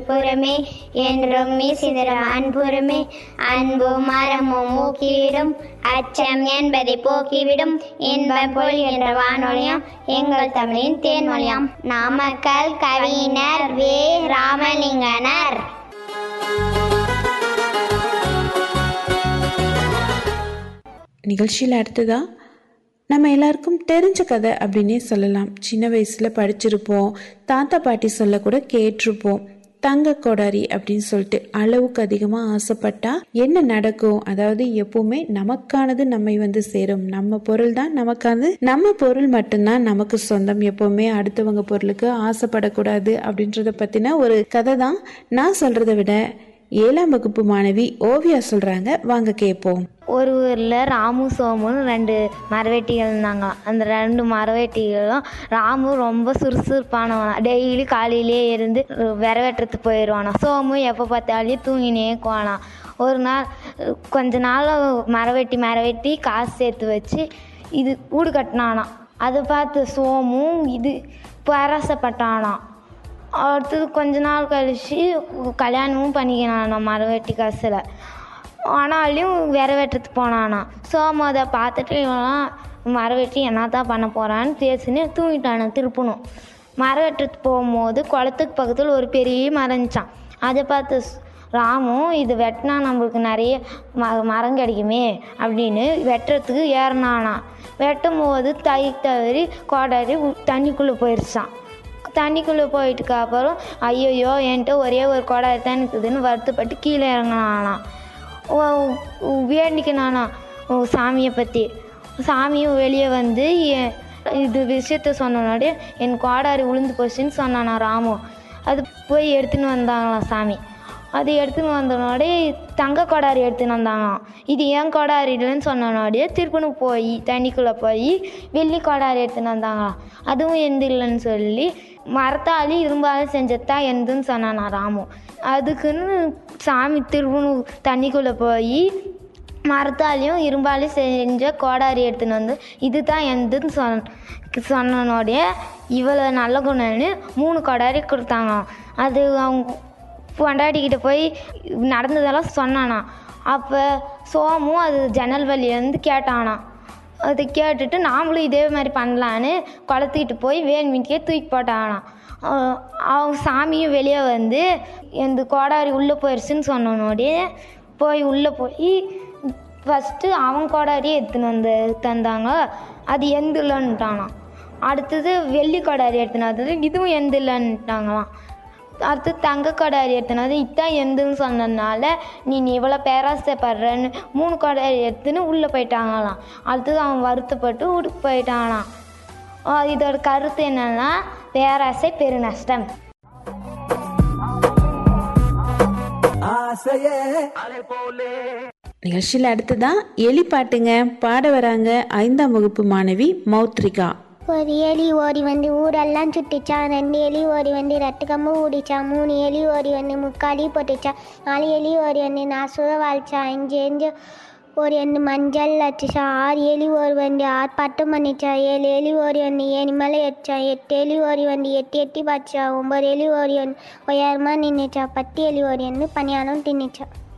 புறமே என்றும் மீசிதரும் அன்புறமே அன்பும் மரமும் ஊக்கிவிடும் அச்சம் என்பதை போக்கிவிடும் இன்பம் பொழிகின்ற வானொலியாம் எங்கள் தமிழின் தேன்மொழியாம் நாமக்கல் கவிஞர் வே ராமலிங்கனர் நிகழ்ச்சியில் அடுத்ததா நம்ம எல்லாருக்கும் தெரிஞ்ச கதை அப்படின்னே சொல்லலாம் சின்ன வயசில் படிச்சிருப்போம் தாத்தா பாட்டி சொல்ல கூட கேட்டிருப்போம் தங்க கொடாரி அப்படின்னு சொல்லிட்டு அளவுக்கு அதிகமாக ஆசைப்பட்டா என்ன நடக்கும் அதாவது எப்பவுமே நமக்கானது நம்மை வந்து சேரும் நம்ம பொருள் தான் நமக்கானது நம்ம பொருள் மட்டும்தான் நமக்கு சொந்தம் எப்பவுமே அடுத்தவங்க பொருளுக்கு ஆசைப்படக்கூடாது அப்படின்றத பற்றின ஒரு கதை தான் நான் சொல்கிறத விட ஏழாம் வகுப்பு மாணவி ஓவியா சொல்கிறாங்க வாங்க கேட்போம் ஒரு ஊரில் ராமு சோமுன்னு ரெண்டு மரவெட்டிகள் இருந்தாங்களாம் அந்த ரெண்டு மரவெட்டிகளும் ராமு ரொம்ப சுறுசுறுப்பானவனா டெய்லி காலையிலே இருந்து விரவெட்டுறதுக்கு போயிடுவானா சோமு எப்போ பார்த்தாலும் தூங்கினே போனான் ஒரு நாள் கொஞ்ச நாள் மரவெட்டி மரவெட்டி காசு சேர்த்து வச்சு இது வீடு கட்டினானாம் அதை பார்த்து சோமும் இது பரசப்பட்டானாம் அடுத்தது கொஞ்ச நாள் கழிச்சு கல்யாணமும் பண்ணிக்கினானா மரவெட்டி காசில் ஆனாலும் விர வெட்டுறதுக்கு போனானா சோமு அதை பார்த்துட்டு இவன்லாம் மரம் வெட்டி என்ன தான் பண்ண போகிறான்னு பேசினு தூங்கிட்டானு திருப்பணும் மரம் வெட்டுறதுக்கு போகும்போது குளத்துக்கு பக்கத்தில் ஒரு பெரிய மரம் இருந்துச்சான் அதை பார்த்து ஸ்- ராமும் இது வெட்டினா நம்மளுக்கு நிறைய ம மரம் கிடைக்குமே அப்படின்னு வெட்டுறதுக்கு ஏறினானா வெட்டும் போது தை தவறி கோடாரி உ- தண்ணிக்குள்ளே போயிடுச்சான் தண்ணிக்குள்ளே போயிட்டுக்கு அப்புறம் ஐயோ என்கிட்ட ஒரே ஒரு கோடாரி தான் இருக்குதுன்னு வருத்தப்பட்டு கீழே இறங்கினானாம் வேண்டிக்கினானா சாமியை பற்றி சாமியும் வெளியே வந்து எ- இது விஷயத்த சொன்னனோடே என் கோடாரி உளுந்து போச்சுன்னு சொன்னானா ராமு அது போய் எடுத்துன்னு வந்தாங்களாம் சாமி அது எடுத்துன்னு வந்தனோடே தங்க கோடாரி எடுத்துன்னு வந்தாங்களாம் இது ஏன் கோடாரி இல்லைன்னு சொன்னனோடே திருப்பணு போய் தண்ணிக்குள்ளே போய் வெள்ளி கோடாரி எடுத்துன்னு வந்தாங்களாம் அதுவும் எந்த இல்லைன்னு சொல்லி மரத்தாலி இரும்பாலும் செஞ்சதான் எந்துன்னு சொன்னானா ராமு அதுக்குன்னு சாமி திருப்பணு தண்ணிக்குள்ளே போய் மரத்தாலையும் இரும்பாலையும் செஞ்ச கோடாரி எடுத்துன்னு வந்து இதுதான் எந்துன்னு சொன் சொன்னனோடைய இவ்வளோ நல்ல குணம்னு மூணு கோடாரி கொடுத்தாங்க அது அவங்க பொண்டாட்டிக்கிட்ட போய் நடந்ததெல்லாம் சொன்னானா அப்போ சோமும் அது ஜன்னல் வழியிலேருந்து கேட்டானாம் அது கேட்டுட்டு நாமளும் இதே மாதிரி பண்ணலான்னு குளத்துக்கிட்டு போய் வேண்மிக்கே தூக்கி போட்டானாம் அஹ் அவங்க சாமியும் வெளியே வந்து எந்த கோடாரி உள்ளே போயிடுச்சுன்னு சொன்னனோடே போய் உள்ளே போய் ஃபஸ்ட்டு அவன் கோடாரியே எடுத்துன்னு வந்து தந்தாங்க அது எந்த இல்லைன்ட்டானாம் அடுத்தது வெள்ளி கோடாரி எடுத்துன்னு வந்தது இதுவும் எந்த இல்லைன்ட்டாங்களாம் அடுத்து தங்க கொடாரி எடுத்துனது இதான் எந்துன்னு சொன்னதுனால நீ நீ இவ்வளோ பேராசைப்படுறன்னு மூணு கொடாரி எடுத்துன்னு உள்ளே போயிட்டாங்களாம் அடுத்தது அவன் வருத்தப்பட்டு வீட்டுக்கு போயிட்டானாம் ஆஹ் இதோட கருத்து என்னன்னா பேராசை பெருநஷ்டம் நிகழ்ச்சியில் அடுத்ததா எலி பாட்டுங்க பாட வராங்க ஐந்தாம் வகுப்பு மாணவி மௌத்ரிகா ஒரு எலி ஓடி வந்து ஊரெல்லாம் சுட்டுச்சான் ரெண்டு எலி ஓடி வந்து ரெட்டு கம்பு ஊடிச்சான் மூணு எலி ஓடி வந்து முக்காலி போட்டுச்சான் நாலு எலி ஓடி வந்து நான் சுத வாழ்ச்சான் அஞ்சு அஞ்சு ஓடி வந்து மஞ்சள் அடிச்சான் ஆறு எலி ஓடி வந்து ஆறு பட்டம் பண்ணிச்சான் ஏழு எலி ஓடி வந்து ஏணி மேலே எச்சான் எட்டு எலி ஓடி வந்து எட்டு எட்டி பார்த்துச்சான் ஒம்பது எலி ஓடி வந்து உயரமாக நின்றுச்சான் பத்து எலி ஓடி வந்து பணியாரம் தின்னுச்சான்